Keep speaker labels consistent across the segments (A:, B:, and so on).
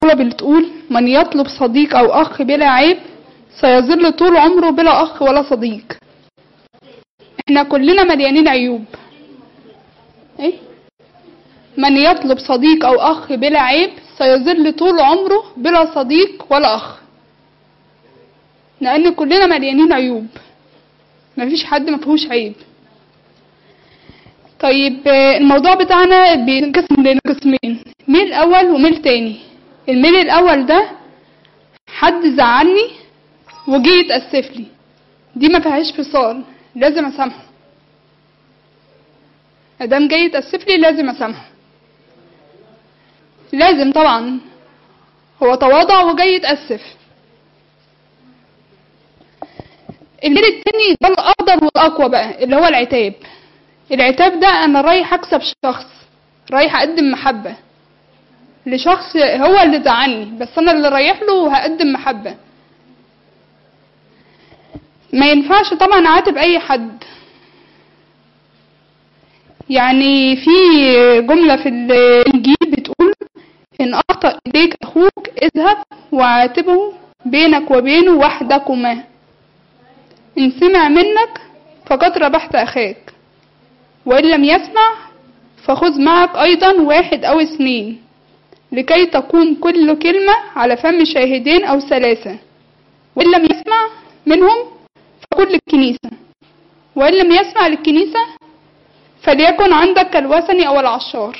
A: المقولة بتقول من يطلب صديق أو أخ بلا عيب سيظل طول عمره بلا أخ ولا صديق احنا كلنا مليانين عيوب ايه من يطلب صديق أو أخ بلا عيب سيظل طول عمره بلا صديق ولا أخ لأن كلنا مليانين عيوب مفيش حد مفيهوش عيب طيب آه، الموضوع بتاعنا بينقسم لقسمين ميل أول وميل تاني الميل الأول ده حد زعلني وجي يتأسف لي دي ما فيهاش فصال لازم أسامحه ادام جاي يتأسف لي لازم أسامحه لازم طبعا هو تواضع وجاي يتأسف الميل التاني ده الأفضل والأقوى بقى اللي هو العتاب العتاب ده أنا رايح أكسب شخص رايح أقدم محبة لشخص هو اللي زعلني بس أنا اللي رايح له وهقدم محبة ما ينفعش طبعا أعاتب أي حد يعني في جملة في الإنجيل بتقول إن أخطأ إليك أخوك اذهب وعاتبه بينك وبينه وحدكما إن سمع منك فقد ربحت أخاك وإن لم يسمع فخذ معك أيضا واحد أو اثنين لكي تقوم كل كلمة على فم شاهدين أو ثلاثة وإن لم يسمع منهم فقل للكنيسة وإن لم يسمع للكنيسة فليكن عندك الوثني أو العشار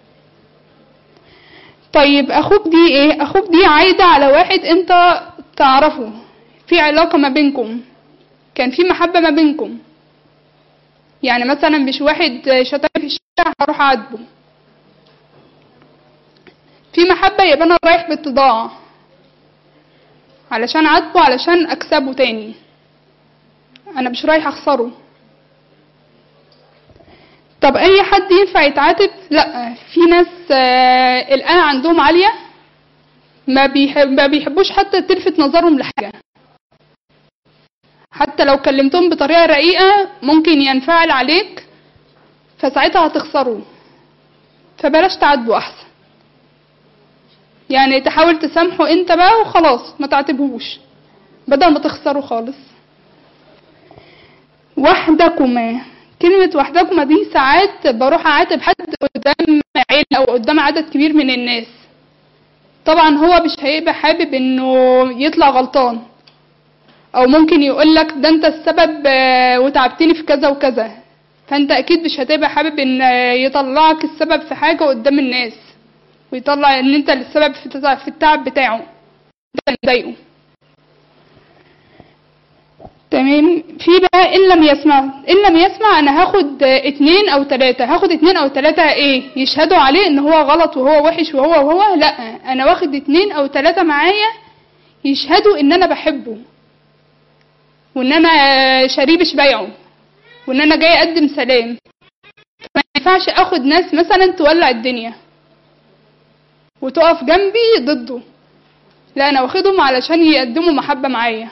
A: طيب أخوك دي إيه؟ أخوك دي عايدة على واحد أنت تعرفه في علاقة ما بينكم كان في محبة ما بينكم يعني مثلا مش واحد شتمني في الشارع هروح أعاتبه في محبة يبقى أنا رايح باتضاع علشان أعاتبه علشان أكسبه تاني أنا مش رايح أخسره طب أي حد ينفع يتعاتب؟ لأ في ناس آه، الآن عندهم عالية ما, بيحب ما بيحبوش حتى تلفت نظرهم لحاجة حتى لو كلمتهم بطريقة رقيقة ممكن ينفعل عليك فساعتها هتخسره فبلاش تعاتبه أحسن يعني تحاول تسامحه انت بقى وخلاص ما تعاتبهوش بدل ما تخسره خالص وحدكما كلمة وحدكما دي ساعات بروح أعاتب حد قدام عيلة أو قدام عدد كبير من الناس طبعا هو مش هيبقى حابب انه يطلع غلطان او ممكن يقولك ده انت السبب آه، وتعبتني في كذا وكذا فانت اكيد مش هتبقى حابب ان آه، يطلعك السبب في حاجة قدام الناس ويطلع ان انت السبب في التع- في التعب بتاعه ده اللي مضايقه تمام في بقى ان لم يسمع ان لم يسمع انا هاخد آه، اتنين او تلاتة هاخد اتنين او تلاتة ايه يشهدوا عليه ان هو غلط وهو وحش وهو وهو لا انا واخد اتنين او تلاتة معايا يشهدوا ان انا بحبه وان انا آه، شريبش بيعه وان انا جاي اقدم سلام ما ينفعش اخد ناس مثلا تولع الدنيا وتقف جنبي ضده لا انا واخدهم علشان يقدموا محبة معايا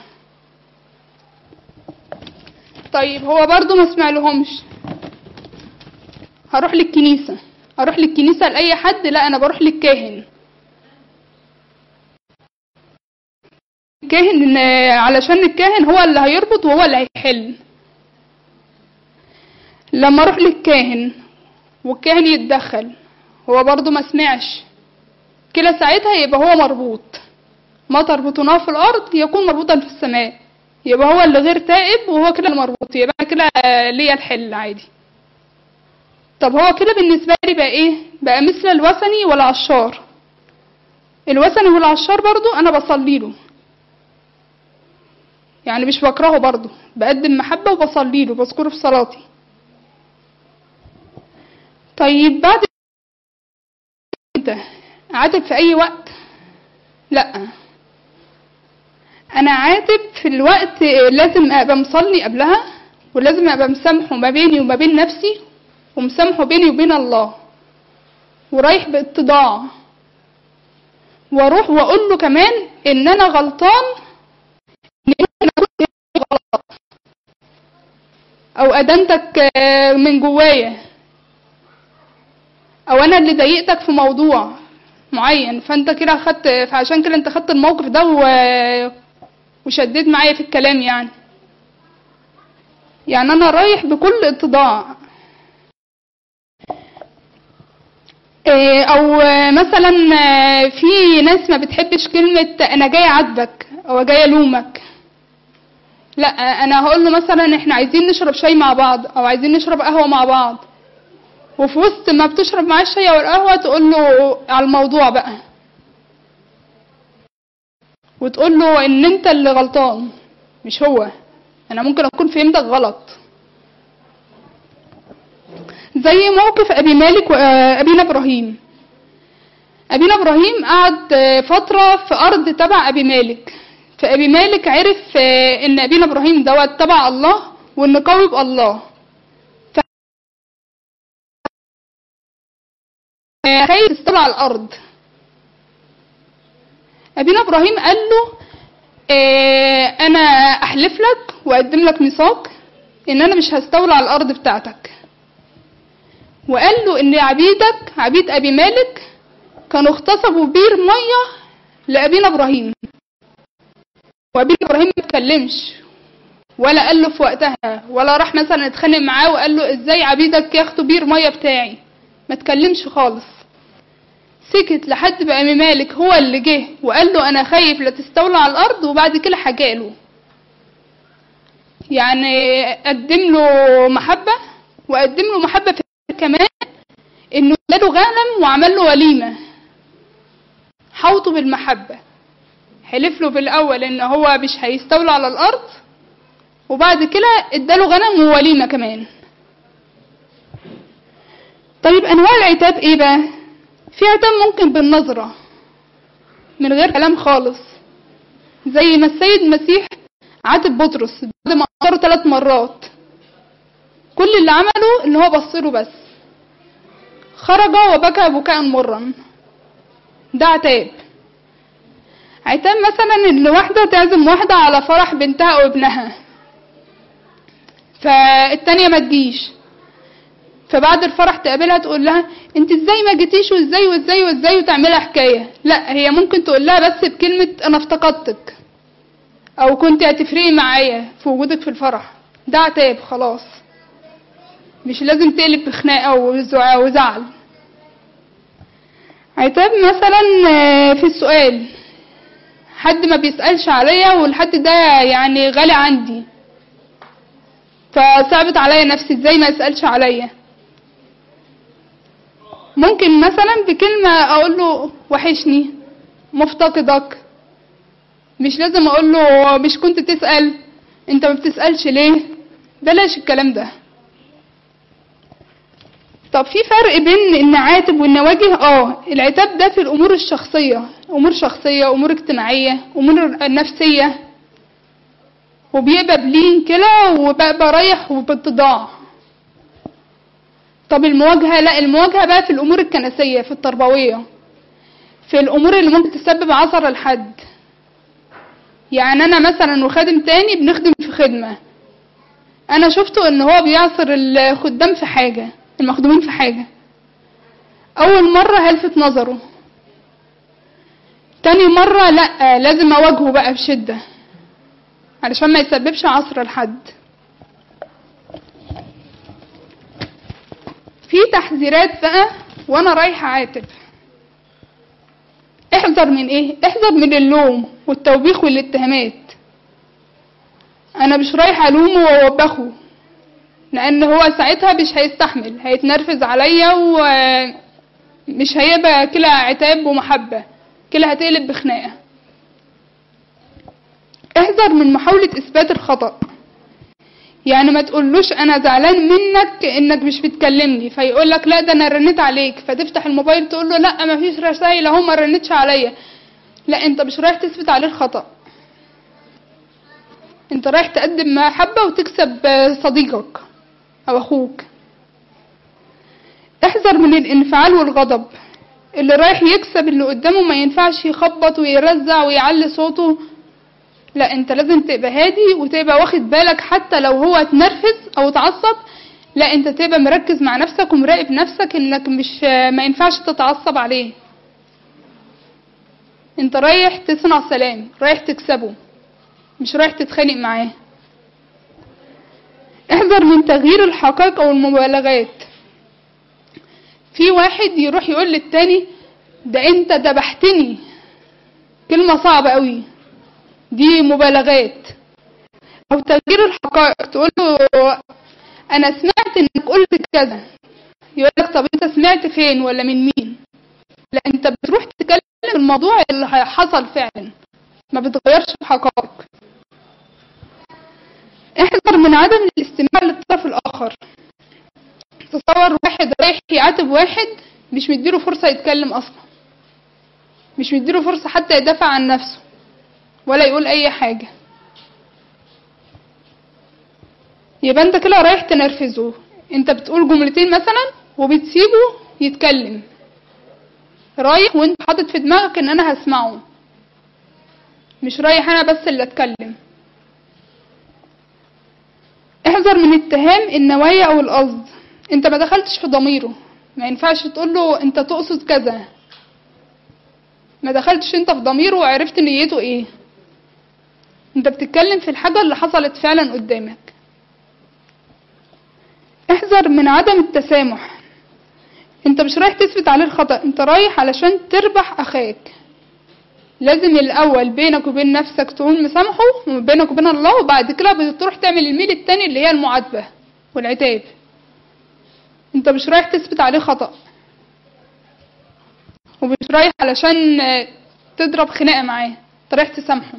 A: طيب هو برضو ما اسمعلهمش هروح للكنيسة اروح للكنيسة لأي حد لا انا بروح للكاهن الكاهن إن- علشان الكاهن هو اللي هيربط وهو اللي هيحل لما اروح للكاهن والكاهن يتدخل هو برضو ما سمعش كلا ساعتها يبقى هو مربوط ما تربطناه في الارض يكون مربوطا في السماء يبقى هو اللي غير تائب وهو كده المربوط يبقى أنا كده ليا الحل عادي طب هو كده بالنسبة لي بقى ايه بقى مثل الوثني والعشار الوثني والعشار برضو انا بصلي له يعني مش بكرهه برضو بقدم محبة وبصلي له بذكره في صلاتي طيب بعد انت عاتب في اي وقت لا انا عاتب في الوقت لازم ابقى مصلي قبلها ولازم ابقى مسامحه ما بيني وما بين نفسي ومسامحه بيني وبين الله ورايح باتضاع واروح واقول له كمان ان انا غلطان ان ممكن اكون غلط او ادانتك من جوايا او انا اللي ضايقتك في موضوع معين فانت كده خدت فعشان كده انت خدت الموقف ده و... وشديت معايا في الكلام يعني يعني انا رايح بكل اتضاع إيه، او مثلا في ناس ما بتحبش كلمة انا جاي اعاتبك او جاي الومك لا انا هقول له مثلا احنا عايزين نشرب شاي مع بعض او عايزين نشرب قهوة مع بعض وفي وسط ما بتشرب معاه الشاي او القهوة تقول له على الموضوع بقى وتقول له ان انت اللي غلطان مش هو انا ممكن اكون فهمتك غلط زي موقف ابي مالك وابينا ابراهيم ابينا ابراهيم قعد فتره في ارض تبع ابي مالك فابي مالك عرف ان ابينا ابراهيم دوت تبع الله وان قوي بالله ف خايف يستولى على الارض ابينا ابراهيم قال له إيه انا احلف لك واقدم لك ميثاق ان انا مش هستولى على الارض بتاعتك وقال له ان عبيدك عبيد ابي مالك كانوا اغتصبوا بير ميه لابينا ابراهيم وابينا ابراهيم ما اتكلمش ولا قال له في وقتها ولا راح مثلا اتخانق معاه وقال له ازاي عبيدك ياخدوا بير ميه بتاعي ما اتكلمش خالص سكت لحد بقى ابي مالك هو اللي جه وقال له انا خايف لا تستولى على الارض وبعد كده حكاله يعني قدم له محبه وقدم له محبه في كمان انه اداله غنم وعمل له وليمه حوطه بالمحبه حلف له في الاول ان هو مش هيستولى على الارض وبعد كده اداله غنم ووليمه كمان طيب انواع العتاب ايه بقى في عتاب ممكن بالنظره من غير كلام خالص زي ما السيد المسيح عاتب بطرس بعد ما قصره ثلاث مرات كل اللي عمله ان هو بصله بس خرج وبكى بكاء مرا ده عتاب عتاب مثلا ان واحدة تعزم واحدة على فرح بنتها او ابنها فالتانية ما تجيش فبعد الفرح تقابلها تقول لها انت ازاي ما جيتيش وازاي وازاي وازاي وتعملها حكاية لا هي ممكن تقول لها بس بكلمة انا افتقدتك او كنت هتفرقي معايا في وجودك في الفرح ده عتاب خلاص مش لازم تقلب بخناقة وزعل عتاب مثلا في السؤال حد ما بيسألش عليا والحد ده يعني غالي عندي فصعبت عليا نفسي ازاي ما يسألش عليا ممكن مثلا بكلمة اقول له وحشني مفتقدك مش لازم اقول له مش كنت تسأل انت ما بتسألش ليه بلاش الكلام ده طب في فرق بين ان عاتب وان واجه اه العتاب ده في الامور الشخصيه امور شخصيه امور اجتماعيه امور نفسيه وبيبقى بلين كده وببقى رايح وباتضاع طب المواجهه لا المواجهه بقى في الامور الكنسيه في التربويه في الامور اللي ممكن تسبب عثره لحد يعني انا مثلا وخادم تاني بنخدم في خدمه انا شفته ان هو بيعصر الخدام في حاجه المخدومين في حاجة أول مرة هلفت نظره تاني مرة لأ لازم أواجهه بقى بشدة علشان ما يسببش عصر لحد في تحذيرات بقى وأنا رايحة عاتب احذر من ايه احذر من اللوم والتوبيخ والاتهامات انا مش رايحه الومه واوبخه لان هو ساعتها مش هيستحمل هيتنرفز عليا ومش هيبقى كلا عتاب ومحبة كلا هتقلب بخناقة احذر من محاولة اثبات الخطأ يعني ما تقولوش انا زعلان منك انك مش بتكلمني فيقول لك لا ده انا رنيت عليك فتفتح الموبايل تقول له لا ما فيش رسائل اهو ما رنتش عليا لا انت مش رايح تثبت عليه الخطأ انت رايح تقدم محبة وتكسب صديقك او اخوك احذر من الانفعال والغضب اللي رايح يكسب اللي قدامه ما ينفعش يخبط ويرزع ويعلي صوته لا انت لازم تبقى هادي وتبقى واخد بالك حتى لو هو اتنرفز او اتعصب لا انت تبقى مركز مع نفسك ومراقب نفسك انك مش ما ينفعش تتعصب عليه انت رايح تصنع سلام رايح تكسبه مش رايح تتخانق معاه احذر من تغيير الحقائق او المبالغات في واحد يروح يقول للتاني ده انت دبحتني كلمة صعبة قوي دي مبالغات او تغيير الحقائق تقول له انا سمعت انك قلت كذا يقول لك طب انت سمعت فين ولا من مين لا انت بتروح تتكلم في الموضوع اللي حصل فعلا ما بتغيرش الحقائق احذر من عدم الاستماع للطرف الاخر تصور واحد رايح يعاتب واحد مش مديله فرصة يتكلم اصلا مش مديله فرصة حتى يدافع عن نفسه ولا يقول اي حاجة يبقى انت كده رايح تنرفزه انت بتقول جملتين مثلا وبتسيبه يتكلم رايح وانت حاطط في دماغك ان انا هسمعه مش رايح انا بس اللي اتكلم احذر من اتهام النوايا او القصد انت ما دخلتش في ضميره ما ينفعش تقول له انت تقصد كذا ما دخلتش انت في ضميره وعرفت نيته ايه انت بتتكلم في الحاجة اللي حصلت فعلا قدامك احذر من عدم التسامح انت مش رايح تثبت عليه الخطأ انت رايح علشان تربح اخاك لازم الاول بينك وبين نفسك تقول مسامحه وبينك وبين الله وبعد كده بتروح تعمل الميل التاني اللي هي المعاتبة والعتاب انت مش رايح تثبت عليه خطأ ومش رايح علشان تضرب خناقة معاه انت رايح تسامحه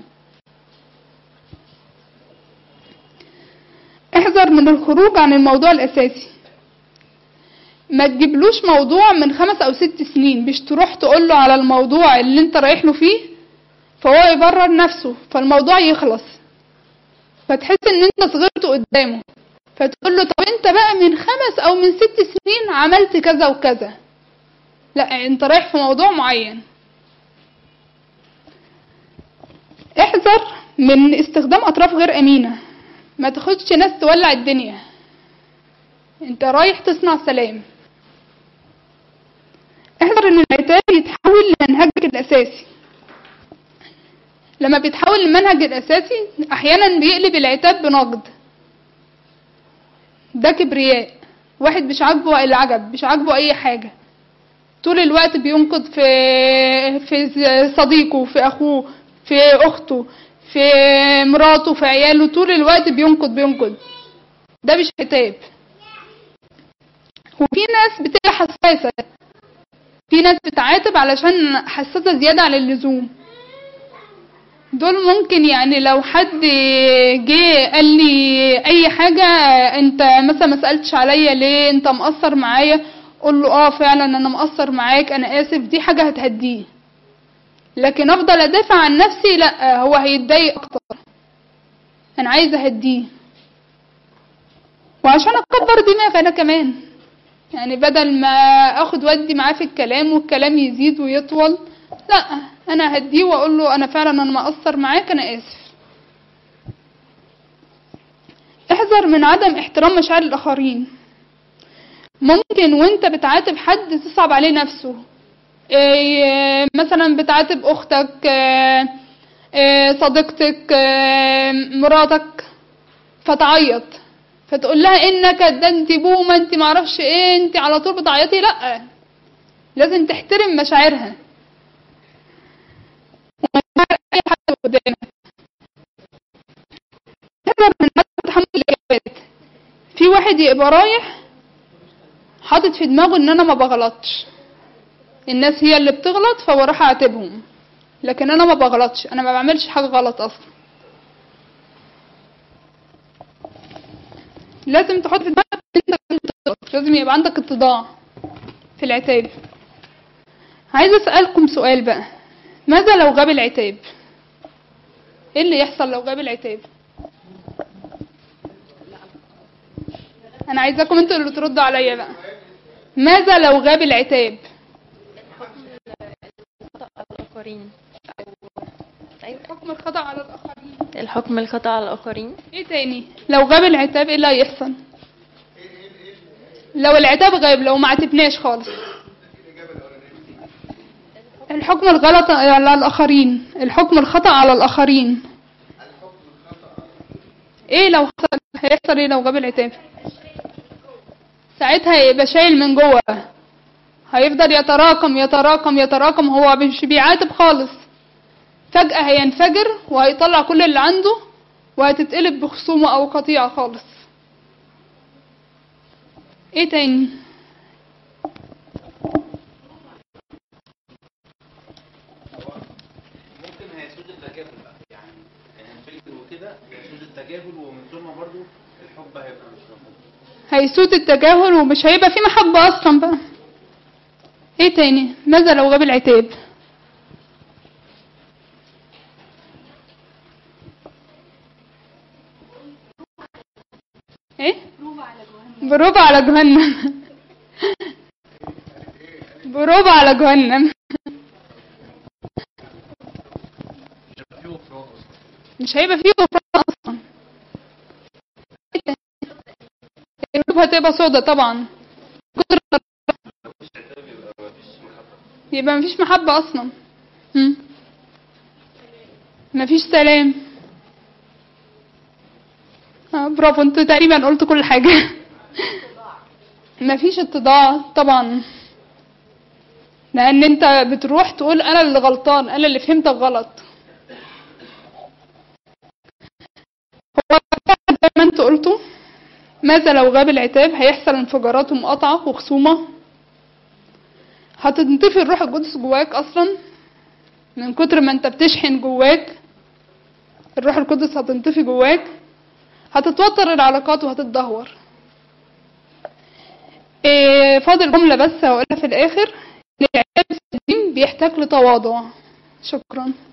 A: احذر من الخروج عن الموضوع الاساسي ما تجيبلوش موضوع من خمس او ست سنين مش تروح تقوله على الموضوع اللي انت رايح له فيه فهو يبرر نفسه فالموضوع يخلص فتحس ان انت صغرت قدامه فتقول له طب انت بقى من خمس او من ست سنين عملت كذا وكذا لا انت رايح في موضوع معين احذر من استخدام اطراف غير امينه ما تاخدش ناس تولع الدنيا انت رايح تصنع سلام احذر ان العتاب يتحول لمنهجك الاساسي لما بيتحول للمنهج الاساسي احيانا بيقلب العتاب بنقد ده كبرياء واحد مش عاجبه العجب مش عاجبه اي حاجه طول الوقت بينقد في في صديقه في اخوه في اخته في مراته في عياله طول الوقت بينقد بينقد ده مش عتاب وفي ناس بتبقى حساسة في ناس بتعاتب علشان حساسة زيادة عن اللزوم دول ممكن يعني لو حد جه قال لي اي حاجة انت مثلا ما سألتش عليا ليه انت مقصر معايا قول له اه فعلا انا مقصر معاك انا اسف دي حاجة هتهديه لكن افضل ادافع عن نفسي لا هو هيتضايق اكتر انا عايزه اهديه وعشان اكبر دماغي انا كمان يعني بدل ما اخد ودي معاه في الكلام والكلام يزيد ويطول لا انا هديه واقول له انا فعلا انا مقصر معاك انا اسف احذر من عدم احترام مشاعر الاخرين ممكن وانت بتعاتب حد تصعب عليه نفسه إيه مثلا بتعاتب اختك إيه إيه صديقتك مراتك فتعيط فتقول لها انك ده انت بومه انت معرفش ايه انت على طول بتعيطي لا لازم تحترم مشاعرها ومشاعر اي حد قدامك احذر من عدم تحمل الاجابات في واحد يبقى رايح حاطط في دماغه ان انا ما بغلطش الناس هي اللي بتغلط فهو راح اعاتبهم لكن انا ما بغلطش انا ما بعملش حاجه غلط اصلا لازم تحط في دماغك ان انت بتغلط لازم يبقى عندك اتضاع في العتاب عايزه اسالكم سؤال بقى ماذا لو غاب العتاب ايه اللي يحصل لو غاب العتاب انا عايزاكم انتوا اللي تردوا عليا بقى ماذا لو غاب العتاب
B: الآخرين
A: حكم الخطأ على الآخرين
B: الحكم الخطأ على الآخرين
A: ايه تاني لو غاب العتاب ايه اللي هيحصل لو العتاب غاب لو ما عاتبناش خالص الحكم الحكم الغلط على الآخرين الحكم الخطأ على الآخرين ايه لو حصل هيحصل ايه لو جاب العتاب ساعتها يبقى شايل من جوه هيفضل يتراكم يتراكم يتراكم هو مش بيعاتب خالص فجأة هينفجر وهيطلع كل اللي عنده وهتتقلب بخصومة أو قطيعة خالص ايه تاني
C: ممكن هيسود التجاهل بقى يعني هينفجر وكده هيسود التجاهل ومن ثم برضو الحب هيبقى مش موجود
A: هيسود التجاهل ومش هيبقى في محبة أصلا بقى ايه تاني ماذا لو غاب العتاب ايه بروفة على جهنم بروفة على جهنم مش هيبقى فيه غفران اصلا إيه تاني؟ القلوب هتبقى سودة طبعا كتر يبقى مفيش محبة أصلا مم. مفيش سلام آه برافو انتوا تقريبا قلت كل حاجة مفيش اتضاع طبعا لأن انت بتروح تقول أنا اللي غلطان أنا اللي فهمتك غلط هو زي ما انتوا قلتوا ماذا لو غاب العتاب هيحصل انفجارات ومقاطعة وخصومة هتنطفي الروح القدس جواك اصلا من كتر ما انت بتشحن جواك الروح القدس هتنطفي جواك هتتوتر العلاقات وهتتدهور إيه فاضل جملة بس هقولها في الآخر العتاب السليم بيحتاج لتواضع شكرا